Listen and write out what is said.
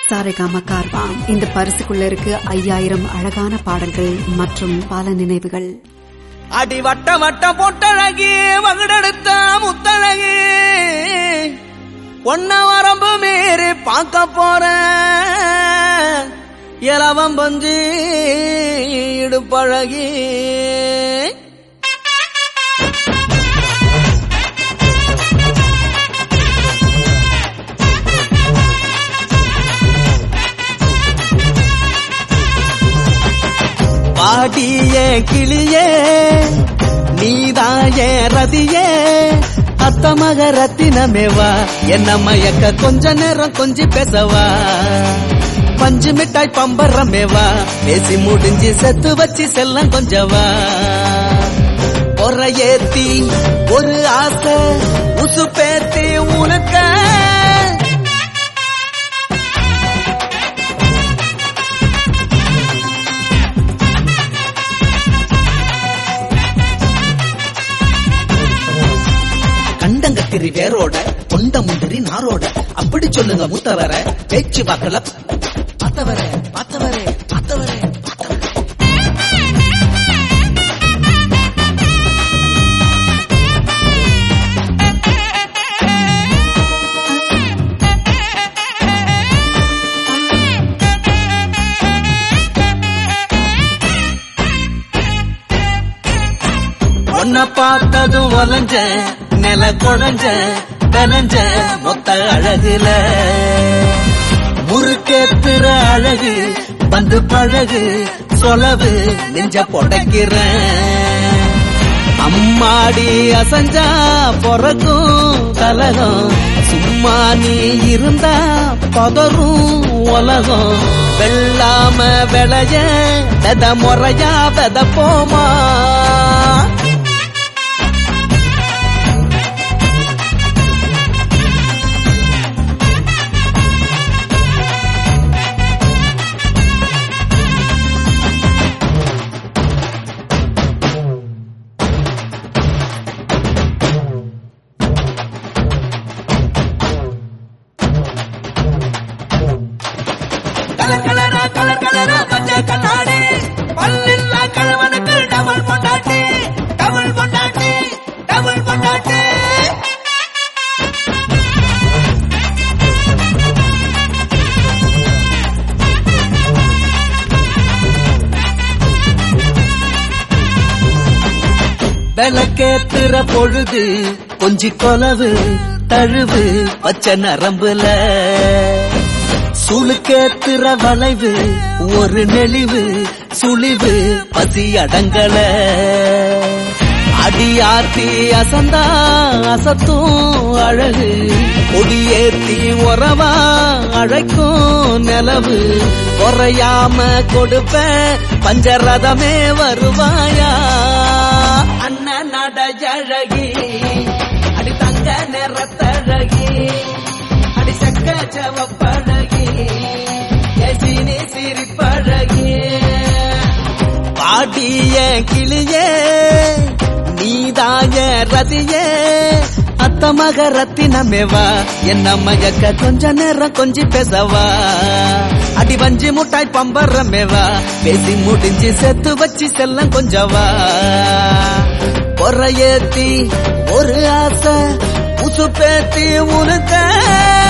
சாரேகாமா கார்வான் இந்த பரிசுக்குள்ள இருக்கு ஐயாயிரம் அழகான பாடல்கள் மற்றும் பல நினைவுகள் அடி வட்ட வட்ட பொட்டழகி மகுடெடுத்த முத்தழகி ஒன்ன வரம்பு மீறி பார்க்க போற இலவம் பஞ்சு இடுப்பழகி பாடிய கிளியே நீதாய ரதியே அத்தமக ரத்தினமேவா என்ன மயக்க கொஞ்ச நேரம் கொஞ்சி பேசவா பஞ்சு மிட்டாய் பம்பரமேவா பேசி முடிஞ்சு செத்து வச்சு செல்லம் கொஞ்சவா பொற ஏத்தி ஒரு ஆசை உசு பேத்தி உனக்க கண்டங்கத்திரி வேரோட கொண்ட முந்திரி நாரோட அப்படி சொல்லுங்க மூத்தவர பேச்சு வாக்கல பார்த்தவர பார்த்தவர பார்த்தவர உன்னை பார்த்ததும் வளைஞ்ச நில குழஞ்ச பெலஞ்ச மொத்த அழகுல முறுக்கேத்துற அழகு வந்து பழகு சொலவு நெஞ்ச பொடைக்கிற அம்மாடி அசஞ்சா பொறக்கும் கலகம் சும்மா நீ இருந்தா பதறும் உலகம் வெள்ளாம விளைய வெத முறையா வெத போமா கலர் கலரா கலர் கலரா மஞ்ச கண்ணாடி பல்லில்லா கழவனுக்கு டபுள் பொண்டாட்டி டபுள் பொண்டாட்டி டபுள் பொண்டாட்டி விளக்கேத்துற பொழுது கொஞ்சி கொலவு தழுவு பச்சை நரம்புல சுளுக்கேத்துற வளைவு ஒரு நெளிவு சுழிவு பசி அடங்கல அடியாத்தி அசந்தா அசத்தும் அழகு கொடியேத்தி உறவா அழைக்கும் நிலவு குறையாம கொடுப்ப பஞ்சரதமே வருவாயா அண்ணன் நடழகி அடி தங்க நிறத்தழகி அடி சக்க சவப்பழகி எசினி சிரிப்பழகி பாடிய கிளியே நீதாய ரதியே அத்தமக ரத்தினமேவா என்ன மயக்க கொஞ்ச நேரம் கொஞ்சி பேசவா அடி வஞ்சி முட்டாய் பம்பரமேவா பேசி முடிஞ்சு செத்து வச்சு செல்லம் கொஞ்சவா பொற ஏத்தி ஒரு ஆசை உசு பேத்தி உனக்க